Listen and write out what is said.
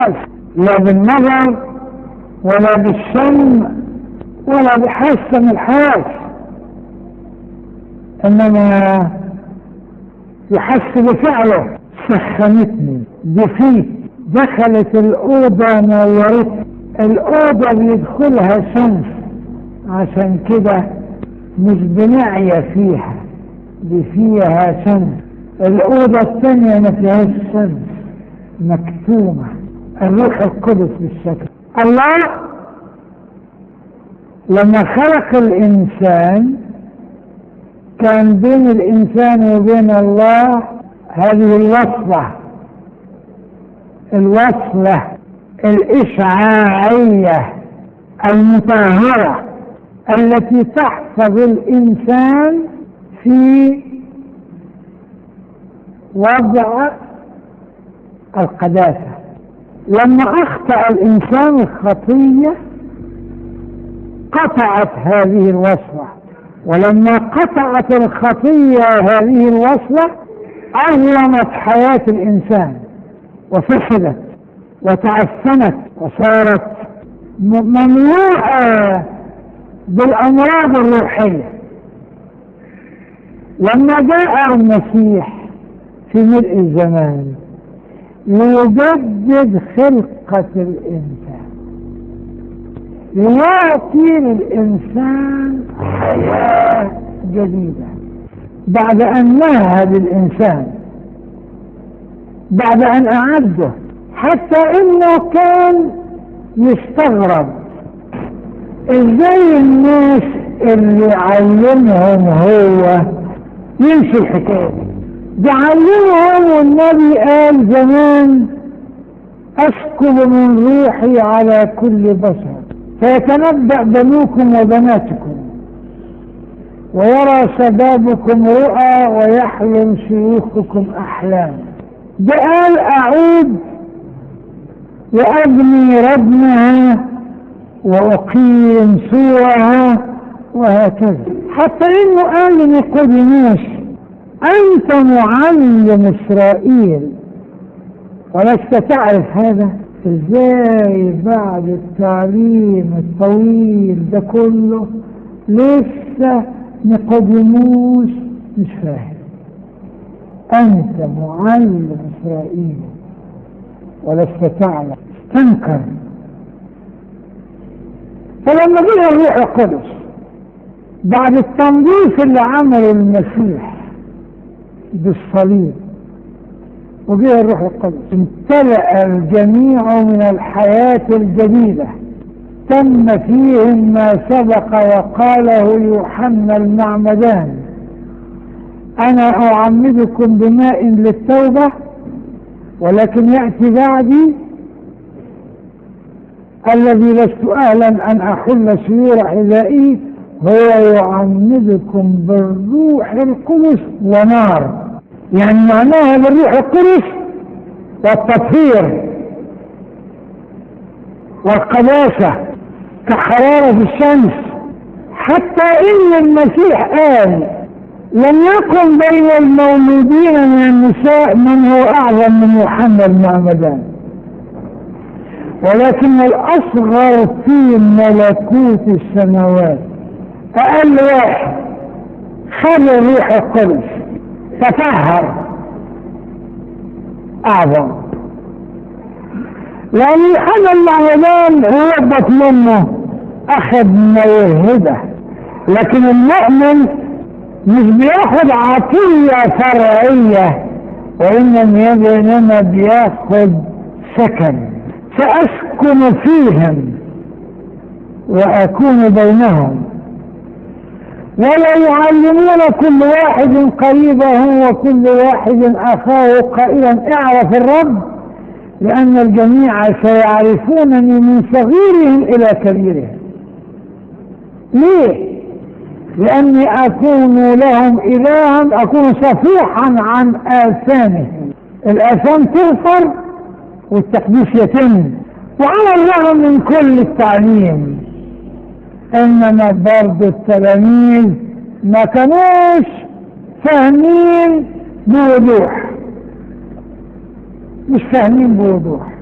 لا بالنظر ولا بالسمع ولا بحاسة من الحاس انما يحس بفعله سخنتني دفيت دخلت الأوضة نورت الأوضة بيدخلها شمس عشان كده مش بنعية فيها دي فيها شمس الأوضة الثانية ما فيهاش شمس مكتومة الروح القدس بالشكل الله لما خلق الإنسان كان بين الإنسان وبين الله هذه الوصلة الوصلة الإشعاعية المطهرة التي تحفظ الإنسان في وضع القداسة لما أخطأ الإنسان الخطية قطعت هذه الوصلة ولما قطعت الخطية هذه الوصلة أظلمت حياة الإنسان وفسدت وتعفنت وصارت ممنوعة بالأمراض الروحية لما جاء المسيح في ملء الزمان ليجدد خلقة الإنسان ليعطي للإنسان حياة جديدة بعد أن مهد الإنسان بعد أن أعده حتى إنه كان يستغرب إزاي الناس اللي علمهم هو ينسوا الحكاية دي ده علمهم والنبي قال زمان أسكب من روحي على كل بشر فيتنبأ بنوكم وبناتكم ويرى شبابكم رؤى ويحلم شيوخكم أحلام ده قال أعود وأبني ردمها وأقيم صورها وهكذا حتى إنه قال لنيقوديموس أنت معلم إسرائيل ولست تعرف هذا ازاي بعد التعليم الطويل ده كله لسه نيقوديموس مش فاهم أنت معلم إسرائيل ولست تعلم استنكر فلما جه الروح القدس بعد التنظيف اللي عمله المسيح بالصليب وجه الروح القدس امتلأ الجميع من الحياة الجديدة تم فيهم ما سبق وقاله يوحنا المعمدان أنا أعمدكم بماء للتوبة ولكن يأتي بعدي الذي لست أهلا أن أحل سيور حذائي هو يعمدكم بالروح القدس ونار يعني معناها بالروح القدس والتطهير والقداسة كحرارة الشمس حتى إن المسيح قال لم يكن بين المولودين من النساء من هو أعظم من يوحنا المعمدان ولكن الأصغر في ملكوت السماوات أقل واحد خذ الروح القدس تطهر أعظم لأن يوحنا المعمدان هربت منه أخذ موهبة لكن المؤمن مش بياخد عطية فرعية وإنما بياخد سكن سأسكن فيهم وأكون بينهم ولا يعلمون كل واحد قريبه وكل واحد أخاه قائلا اعرف الرب لأن الجميع سيعرفونني من صغيرهم إلى كبيرهم ليه؟ لأني أكون لهم إلها أكون صفيحا عن آثامهم الآثام تغفر والتقديس يتم وعلى الرغم من كل التعليم إنما برضه التلاميذ ما كانوش فاهمين بوضوح مش فاهمين بوضوح